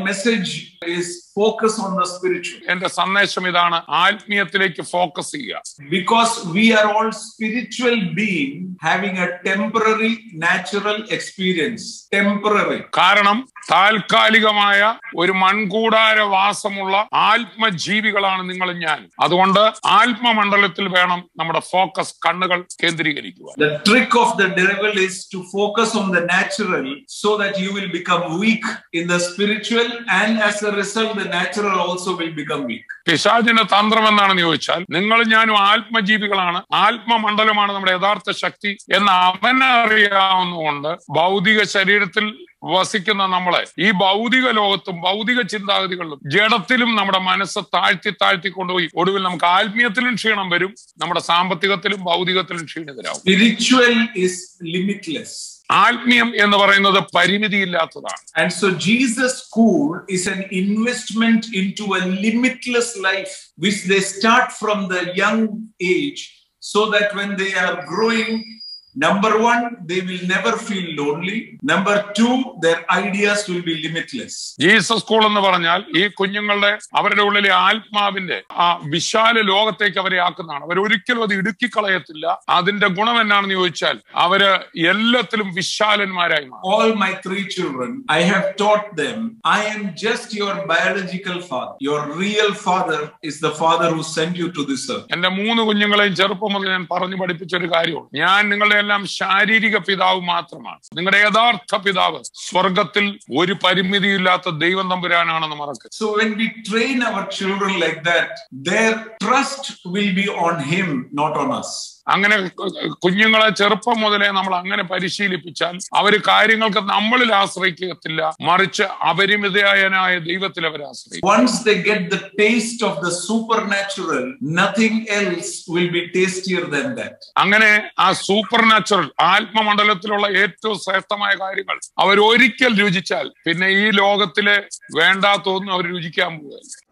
message is focus on the spiritual എന്റെ സന്ദേശം ഇതാണ് ആത്മീയത്തിലേക്ക് ഫോക്കസ് ചെയ്യുക because we are all spiritual being having a temporary natural experience temporary കാരണം താൽക്കാലികമായ ഒരു മൺകൂടാര വാസമുള്ള ആത്മജീവികളാണ് നിങ്ങളും ഞാനും അതുകൊണ്ട് ആത്മമണ്ഡലത്തിൽ വേണം നമ്മുടെ ഫോക്കസ് കണ്ണുകൾ കേന്ദ്രീകരിക്കുക the trick of the devil is to focus on the natural so that you will become weak in the spiritual and as a result the natural also will become weak പിശാചിന്റെ തന്ത്രം എന്താണെന്ന് ചോദിച്ചാൽ നിങ്ങളും ഞാനും ആത്മജീവികളാണ് ആത്മമണ്ഡലമാണ് നമ്മുടെ യഥാർത്ഥ ശക്തി എന്ന് അവനെ അറിയാവുന്നതുകൊണ്ട് ഭൗതിക ശരീരത്തിൽ വസിക്കുന്ന നമ്മളെ ഈ ഭൗതിക ലോകത്തും ഭൗതിക ചിന്താഗതികളിലും ജഡത്തിലും നമ്മുടെ മനസ്സ് താഴ്ത്തി താഴ്ത്തി കൊണ്ടുപോയി ഒടുവിൽ നമുക്ക് ആത്മീയത്തിലും ക്ഷീണം വരും നമ്മുടെ സാമ്പത്തികത്തിലും ഭൗതികത്തിലും ക്ഷീണിതരാകും spiritual is limitless ആത്മീയം എന്ന് പറയുന്നത് പരിമിതിയില്ലാത്തതാണ് and so jesus school is an investment into a limitless life which they start from the young age so that when they are growing number one they will never feel lonely number two their ideas will be limitless Jesus school എന്ന് പറഞ്ഞാൽ ഈ കുഞ്ഞുങ്ങളുടെ അവരുടെ ഉള്ളിലെ ആത്മാവിന്റെ ആ വിശാല ലോകത്തേക്ക് അവരെ ആക്കുന്നതാണ് അവർ ഒരിക്കലും അത് ഇടുക്കിക്കളയത്തില്ല അതിന്റെ ഗുണം എന്നാണെന്ന് ചോദിച്ചാൽ അവര് എല്ലാത്തിലും വിശാലന്മാരായി മാറും all my three children, I have taught them, I am just your biological father. Your real father is the father who sent you to this earth. എന്റെ മൂന്ന് കുഞ്ഞുങ്ങളെയും ചെറുപ്പം മുതൽ ഞാൻ പറഞ്ഞു പഠിപ്പിച്ച ഒരു കാര്യമാണ് ഞാൻ നിങ്ങളുടെ എല്ലാം ശാരീരിക പിതാവ് മാത്രമാണ് നിങ്ങളുടെ യഥാർത്ഥ പിതാവ് സ്വർഗത്തിൽ ഒരു പരിമിതിയില്ലാത്ത ദൈവം തമ്പുരാനാണെന്ന് മറക്കരുത് So when we train our children like that, their trust will be on him, not on us. അങ്ങനെ കുഞ്ഞുങ്ങളെ ചെറുപ്പം മുതലേ നമ്മൾ അങ്ങനെ പരിശീലിപ്പിച്ചാൽ അവർ കാര്യങ്ങൾക്ക് നമ്മളിൽ ആശ്രയിക്കത്തില്ല മറിച്ച് അപരിമിതനായ ദൈവത്തിൽ അവർ ആശ്രയിക്കും Once they get the taste of the supernatural, nothing else will be tastier than that. അങ്ങനെ ആ സൂപ്പർ നാച്ചുറൽ ആത്മമണ്ഡലത്തിലുള്ള ഏറ്റവും ശ്രേഷ്ഠമായ കാര്യങ്ങൾ അവർ ഒരിക്കൽ രുചിച്ചാൽ പിന്നെ ഈ ലോകത്തിലെ വേണ്ടാത്തൊന്നും അവർ രുചിക്കാൻ പോവുകയില്ല